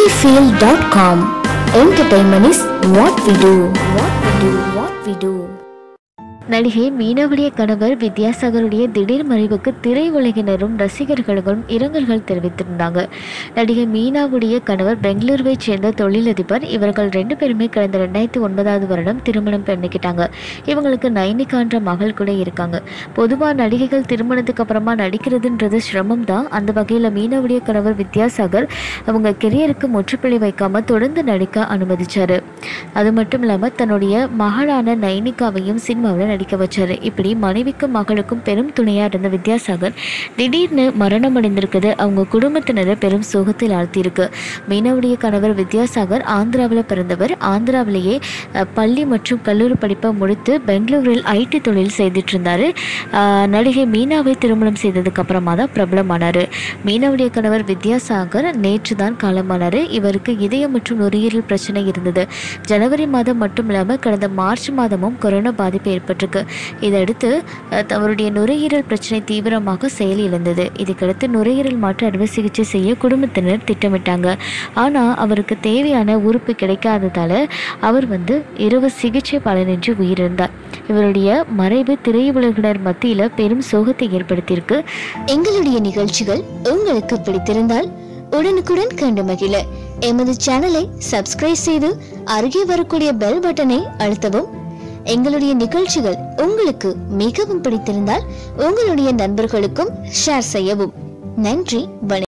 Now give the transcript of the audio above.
Sunnyfield.com. Entertainment is what we do. What we do. What we do. நடிகை மீனாவுடைய கணவர் வித்யாசாகருடைய திடீர் மறைவுக்கு திரையுலகினரும் ரசிகர்களும் இரங்கல்கள் தெரிவித்திருந்தாங்க நடிகை மீனாவுடைய கணவர் பெங்களூருவை சேர்ந்த தொழிலதிபர் இவர்கள் ரெண்டு பேருமே கடந்த ரெண்டாயிரத்தி ஒன்பதாவது வருடம் திருமணம் பண்ணிக்கிட்டாங்க இவங்களுக்கு நைனிகான்ற மகள் கூட இருக்காங்க பொதுவாக நடிகைகள் திருமணத்துக்கு அப்புறமா நடிக்கிறதுன்றது சிரமம் தான் அந்த வகையில் மீனாவுடைய கணவர் வித்யாசாகர் அவங்க கெரியருக்கு முற்றுப்புள்ளி வைக்காம தொடர்ந்து நடிக்க அனுமதிச்சாரு அது மட்டும் இல்லாமல் தன்னுடைய மகளான நைனிகாவையும் சினிமாவில் நடிக்க வச்சாரு இப்படி மனைவிக்கும் மகளுக்கும் பெரும் துணையாக இருந்த வித்யாசாகர் திடீர்னு மரணம் அடைந்திருக்குது அவங்க குடும்பத்தினரை பெரும் சோகத்தில் ஆழ்த்தியிருக்கு மீனாவுடைய கணவர் வித்யாசாகர் ஆந்திராவில் பிறந்தவர் ஆந்திராவிலேயே அஹ், பள்ளி மற்றும் கல்லூரி படிப்பை முடித்து பெங்களூரில் ஐடி தொழில் செய்துட்டு இருந்தாரு அஹ், நடிகை மீனாவை திருமணம் செய்ததுக்கு அப்புறமா தான் பிரபலமானார் மீனாவுடைய கணவர் வித்யாசாகர் நேற்று தான் காலமானார் இவருக்கு இதயம் மற்றும் நுரையீரல் பிரச்சனை இருந்தது ஜனவரி மாதம் மட்டும் இல்லாமல் கடந்த மார்ச் மாதமும் கொரோனா பாதிப்பு ஏற்பட்டிருக்கு இதையடுத்து அஹ், அவருடைய நுரையீரல் பிரச்சனை தீவிரமாக செயலிழந்தது இதுக்கடுத்து நுரையீரல் மாற்று அறுவை சிகிச்சை செய்ய குடும்பத்தினர் திட்டமிட்டாங்க ஆனால் அவருக்கு தேவையான உறுப்பு கிடைக்காததால் அவர் வந்து இரவு சிகிச்சை பலனின்றி உயிரிழந்தார் இவருடைய மறைவு திரையுலகினர் மத்தியில் பெரும் சோகத்தை ஏற்படுத்தியிருக்கு எங்களுடைய நிகழ்ச்சிகள் உங்களுக்கு பிடித்திருந்தால் உடனுக்குடன் கண்டு மகிழ எமது சேனலை சப்ஸ்கிரைப் செய்து அருகே வரக்கூடிய பெல் பட்டனை அழுத்தவும் எங்களுடைய நிகழ்ச்சிகள் உங்களுக்கு மிகவும் பிடித்திருந்தால் உங்களுடைய நண்பர்களுக்கும் ஷேர் செய்யவும் நன்றி வணக்கம்